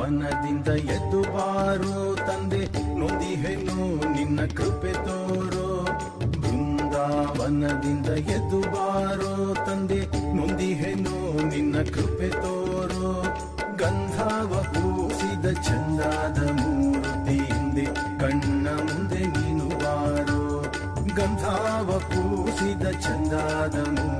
ಬೃಂದಾವನದಿಂದ ಎದ್ದು ಬಾರೋ ತಂದೆ ನೊಂದಿಹೆನು ನಿನ್ನ ಕೃಪೆ ತೋರೋ ಬೃಂದಾವನದಿಂದ ಎದ್ದು ಬಾರೋ ತಂದೆ ನೊಂದಿಹೆನು ನಿನ್ನ ಕೃಪೆ ತೋರೋ ಗಂಧಾವ ಪೂಸಿದ ಚಂದಾದ ಮೂರ್ತಿ ಹಿಂದೆ ಕಣ್ಣ ಮುಂದೆ ನೀನು ಬಾರೋ ಗಂಧಾವ ಪೂಸಿದ ಚಂದಾದ ಮೂರ್ತಿ